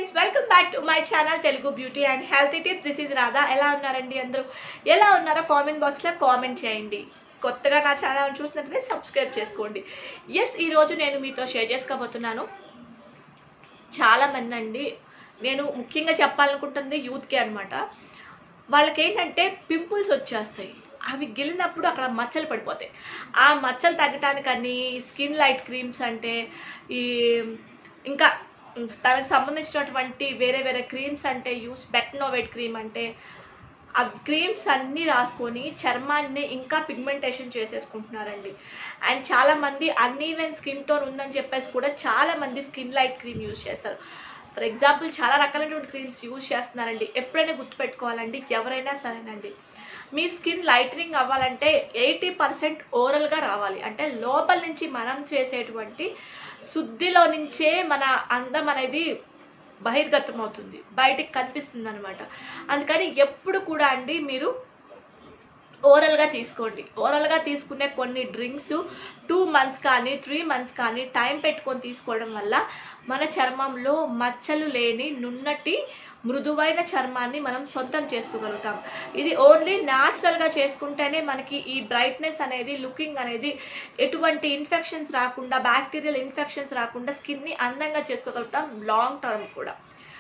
friends welcome back to my channel Telugu beauty and health tip this is Radha ఎలా ఉన్నారండి అందరూ ఎలా ఉన్నారో కామెంట్ బాక్స్లో కామెంట్ చేయండి కొత్తగా నా ఛానల్ చూసినట్లయితే సబ్స్క్రైబ్ చేసుకోండి ఎస్ ఈరోజు నేను మీతో షేర్ చేసుకోబోతున్నాను చాలా మంది అండి నేను ముఖ్యంగా చెప్పాలనుకుంటుంది యూత్కి అనమాట వాళ్ళకి ఏంటంటే పింపుల్స్ వచ్చేస్తాయి అవి గిలినప్పుడు అక్కడ మచ్చలు పడిపోతాయి ఆ మచ్చలు తగ్గటానికని స్కిన్ లైట్ క్రీమ్స్ అంటే ఈ ఇంకా తనకు సంబంధించినటువంటి వేరే వేరే క్రీమ్స్ అంటే యూస్ బెట్నోవేట్ క్రీమ్ అంటే ఆ క్రీమ్స్ అన్నీ రాసుకొని చర్మాన్ని ఇంకా పిగ్మెంటేషన్ చేసేసుకుంటున్నారండి అండ్ చాలా మంది అన్ఈవెన్ స్కిన్ టోన్ ఉందని చెప్పేసి కూడా చాలా మంది స్కిన్ లైట్ క్రీమ్ యూజ్ చేస్తారు ఫర్ ఎగ్జాంపుల్ చాలా రకాలైనటువంటి క్రీమ్స్ యూజ్ చేస్తున్నారండి ఎప్పుడైనా గుర్తుపెట్టుకోవాలండి ఎవరైనా సరేనండి మీ స్కిన్ లైటనింగ్ అవ్వాలంటే ఎయిటీ పర్సెంట్ ఓరల్గా రావాలి అంటే లోపల నుంచి మనం చేసేటువంటి శుద్ధిలో నుంచే మన అందం అనేది బహిర్గతం అవుతుంది బయటికి కనిపిస్తుంది అనమాట అందుకని ఎప్పుడు కూడా అండి మీరు ఓరల్గా తీసుకోండి ఓరల్గా తీసుకునే కొన్ని డ్రింక్స్ టూ మంత్స్ కానీ త్రీ మంత్స్ కానీ టైం పెట్టుకొని తీసుకోవడం వల్ల మన చర్మంలో మచ్చలు లేని నున్నటి మృదువైన చర్మాన్ని మనం సొంతం చేసుకోగలుగుతాం ఇది ఓన్లీ న్యాచురల్గా చేసుకుంటేనే మనకి ఈ బ్రైట్నెస్ అనేది లుకింగ్ అనేది ఎటువంటి ఇన్ఫెక్షన్స్ రాకుండా బ్యాక్టీరియల్ ఇన్ఫెక్షన్స్ రాకుండా స్కిన్ని అందంగా చేసుకోగలుగుతాం లాంగ్ టర్మ్ కూడా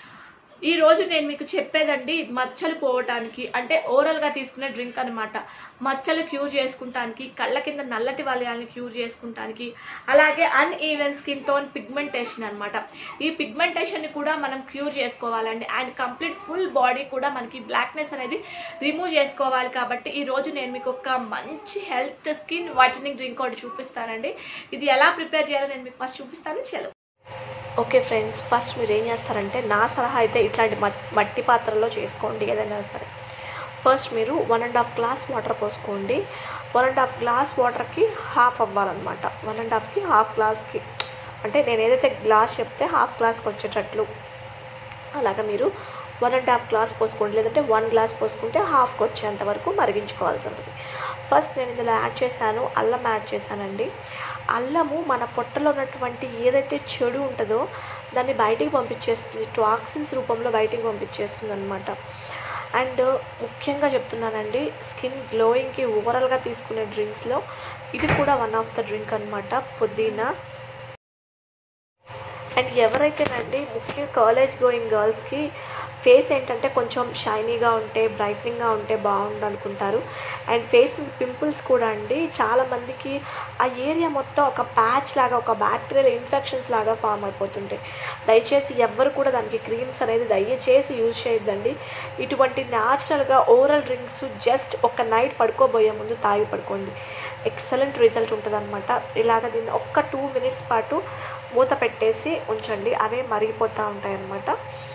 ఈ రోజు నేను మీకు చెప్పేదండి మచ్చలు పోవటానికి అంటే ఓరల్ గా తీసుకునే డ్రింక్ అనమాట మచ్చలు క్యూర్ చేసుకుంటానికి కళ్ళ కింద నల్లటి వలయాలను క్యూర్ చేసుకుంటానికి అలాగే uneven skin tone pigmentation అనమాట ఈ పిగ్మెంటేషన్ ని కూడా మనం క్యూర్ చేసుకోవాలండి అండ్ కంప్లీట్ ఫుల్ బాడీ కూడా మనకి బ్లాక్నెస్ అనేది రిమూవ్ చేసుకోవాలి కాబట్టి ఈ రోజు నేను మీకు ఒక మంచి హెల్త్ స్కిన్ వైటనింగ్ డ్రింక్ ఒకటి చూపిస్తానండి ఇది ఎలా ప్రిపేర్ చేయాలో నేను మీకు ఫస్ట్ చూపిస్తాను చలో ఓకే ఫ్రెండ్స్ ఫస్ట్ మీరు ఏం చేస్తారంటే నా సలహా అయితే ఇట్లాంటి మట్- మట్టి పాత్రలో చేసుకోండి ఏదైనా సరే ఫస్ట్ మీరు one and half glass water పోసుకోండి వన్ అండ్ హాఫ్ గ్లాస్ వాటర్కి హాఫ్ అవ్వాలన్నమాట వన్ అండ్ హాఫ్కి హాఫ్ గ్లాస్కి అంటే నేను ఏదైతే గ్లాస్ చెప్తే హాఫ్ గ్లాస్కి వచ్చేటట్లు అలాగా మీరు వన్ అండ్ హాఫ్ గ్లాస్ పోసుకోండి లేదంటే వన్ గ్లాస్ పోసుకుంటే హాఫ్కి వచ్చేంత వరకు మరిగించుకోవాల్సి ఉంటుంది ఫస్ట్ నేను ఇందులో యాడ్ చేశాను అల్లం యాడ్ చేశానండి అల్లము మన పొట్టలో ఉన్నటువంటి ఏదైతే చెడు ఉంటుందో దాన్ని బయటికి పంపించేస్తుంది టాక్సిన్స్ రూపంలో బయటికి పంపించేస్తుంది అనమాట అండ్ ముఖ్యంగా చెప్తున్నానండి స్కిన్ గ్లోయింగ్కి ఓవరాల్గా తీసుకునే డ్రింక్స్లో ఇది కూడా వన్ ఆఫ్ ద డ్రింక్ అనమాట పుదీనా అండ్ ఎవరైతేనండి ముఖ్యంగా కాలేజ్ గోయింగ్ గర్ల్స్కి ఫేస్ ఏంటంటే కొంచెం షైనీగా ఉంటే బ్రైట్నింగ్గా ఉంటే బాగుండు అనుకుంటారు అండ్ ఫేస్ పింపుల్స్ కూడా అండి చాలామందికి ఆ ఏరియా మొత్తం ఒక ప్యాచ్ లాగా ఒక బ్యాక్టీరియల్ ఇన్ఫెక్షన్స్ లాగా ఫామ్ అయిపోతుంటాయి దయచేసి ఎవ్వరు కూడా దానికి క్రీమ్స్ అనేది దయచేసి యూజ్ చేయొద్దండి ఇటువంటి న్యాచురల్గా ఓరల్ డ్రింక్స్ జస్ట్ ఒక నైట్ పడుకోబోయే ముందు తాగి పడుకోండి ఎక్సలెంట్ రిజల్ట్ ఉంటుంది అనమాట ఇలాగ దీన్ని ఒక్క టూ మినిట్స్ పాటు మూత పెట్టేసి ఉంచండి అవే మరిగిపోతూ ఉంటాయి అన్నమాట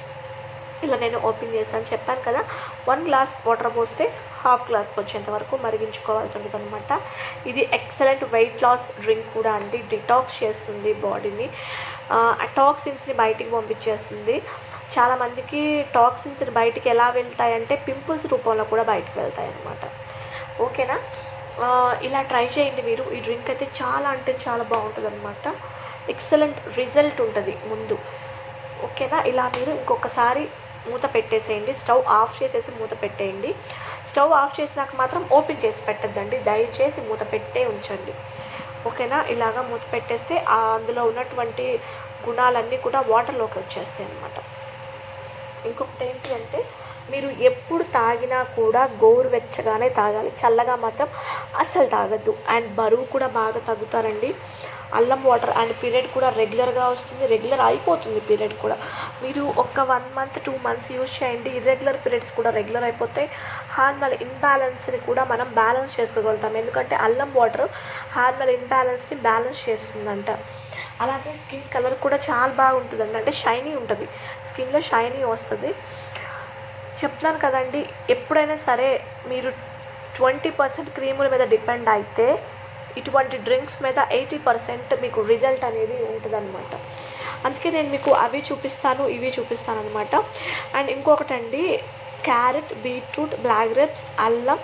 ఇలా నేను ఓపెన్ చేశాను చెప్పాను కదా వన్ గ్లాస్ వాటర్ పోస్తే హాఫ్ గ్లాస్కి వచ్చేంత వరకు మరిగించుకోవాల్సి ఉంటుంది అనమాట ఇది ఎక్సలెంట్ వెయిట్ లాస్ డ్రింక్ కూడా అండి డిటాక్స్ చేస్తుంది బాడీని టాక్సిన్స్ని బయటికి పంపించేస్తుంది చాలామందికి టాక్సిన్స్ బయటికి ఎలా వెళ్తాయంటే పింపుల్స్ రూపంలో కూడా బయటికి వెళ్తాయి అన్నమాట ఓకేనా ఆ, ఇలా ట్రై చేయండి మీరు ఈ డ్రింక్ అయితే చాలా అంటే చాలా బాగుంటుంది అనమాట ఎక్సలెంట్ రిజల్ట్ ఉంటుంది ముందు ఓకేనా ఇలా మీరు ఇంకొకసారి మూత పెట్టేసేయండి స్టవ్ ఆఫ్ చేసేసి మూత పెట్టేయండి స్టవ్ ఆఫ్ చేసినాక మాత్రం ఓపెన్ చేసి పెట్టద్దండి దయచేసి మూత పెట్టే ఉంచండి ఓకేనా ఇలాగా మూత పెట్టేస్తే ఆ అందులో ఉన్నటువంటి గుణాలన్నీ కూడా వాటర్లోకి వచ్చేస్తాయి అన్నమాట ఇంకొకటి ఏంటి అంటే మీరు ఎప్పుడు తాగినా కూడా గోరువెచ్చగానే తాగాలి చల్లగా మాత్రం అస్సలు తాగద్దు అండ్ బరువు కూడా బాగా తగ్గుతారండి అల్లం వాటర్ అండ్ పీరియడ్ కూడా రెగ్యులర్గా వస్తుంది రెగ్యులర్ అయిపోతుంది పీరియడ్ కూడా మీరు ఒక one month two months use చేయండి ఇర్రెగ్యులర్ పీరియడ్స్ కూడా రెగ్యులర్ అయిపోతాయి హార్మోన్ ఇన్బ్యాలెన్స్ని కూడా మనం బ్యాలెన్స్ చేసుకోగలుగుతాం ఎందుకంటే అల్లం వాటర్ హార్మోన్ ఇన్బ్యాలెన్స్ని బ్యాలెన్స్ చేస్తుందంట అలాగే స్కిన్ కలర్ కూడా చాలా బాగుంటుందండి అంటే షైనీ ఉంటుంది స్కిన్లో షైనీ వస్తుంది చెప్తున్నాను కదండి ఎప్పుడైనా సరే మీరు ట్వంటీ పర్సెంట్ క్రీముల మీద డిపెండ్ అయితే ఇటువంటి డ్రింక్స్ మీద ఎయిటీ పర్సెంట్ మీకు రిజల్ట్ అనేది ఉంటుందన్నమాట అందుకే నేను మీకు అవి చూపిస్తాను ఇవి చూపిస్తాను అనమాట అండ్ ఇంకొకటండి క్యారెట్ బీట్రూట్ బ్లాక్ గ్రేప్స్ అల్లం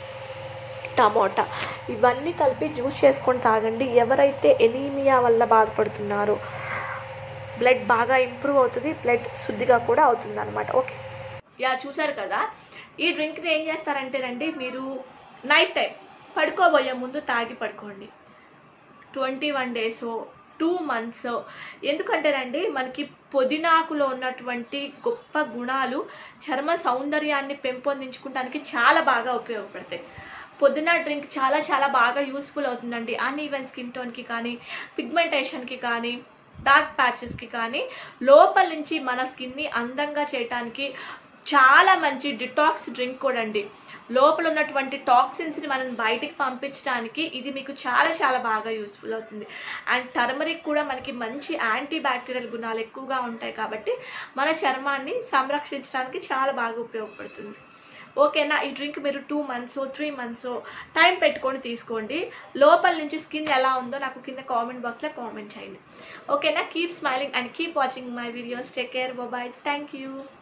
టమోటా ఇవన్నీ కలిపి జ్యూస్ చేసుకొని తాగండి ఎవరైతే ఎనీమియా వల్ల బాధపడుతున్నారో బ్లడ్ బాగా ఇంప్రూవ్ అవుతుంది బ్లడ్ శుద్ధిగా కూడా అవుతుంది అనమాట ఓకే యా చూసారు కదా ఈ డ్రింక్ని ఏం చేస్తారంటేనండి మీరు నైట్ టైం పడుకోబోయే ముందు తాగి పడుకోండి twenty one days two months ఎందుకంటేనండి మనకి పుదీనాకులో ఉన్నటువంటి గొప్ప గుణాలు చర్మ సౌందర్యాన్ని పెంపొందించుకోవడానికి చాలా బాగా ఉపయోగపడతాయి పుదీనా డ్రింక్ చాలా చాలా బాగా యూస్ఫుల్ అవుతుందండి అన్ఈవెన్ స్కిన్ టోన్కి కానీ పిగ్మెంటేషన్కి కానీ డార్క్ ప్యాచెస్కి కానీ లోపల నుంచి మన స్కిన్ని అందంగా చేయటానికి చాలా మంచి డిటాక్స్ డ్రింక్ కూడా అండి లోపల ఉన్నటువంటి టాక్సిన్స్ని మనం బయటికి పంపించడానికి ఇది మీకు చాలా చాలా బాగా యూస్ఫుల్ అవుతుంది అండ్ టర్మరిక్ కూడా మనకి మంచి యాంటీ బ్యాక్టీరియల్ గుణాలు ఎక్కువగా ఉంటాయి కాబట్టి మన చర్మాన్ని సంరక్షించడానికి చాలా బాగా ఉపయోగపడుతుంది ఓకేనా ఈ డ్రింక్ మీరు two months three months time పెట్టుకొని తీసుకోండి లోపల నుంచి స్కిన్ ఎలా ఉందో నాకు కింద కామెంట్ బాక్స్లో కామెంట్ చేయండి ఓకేనా keep smiling and keep watching my videos take care bye thank you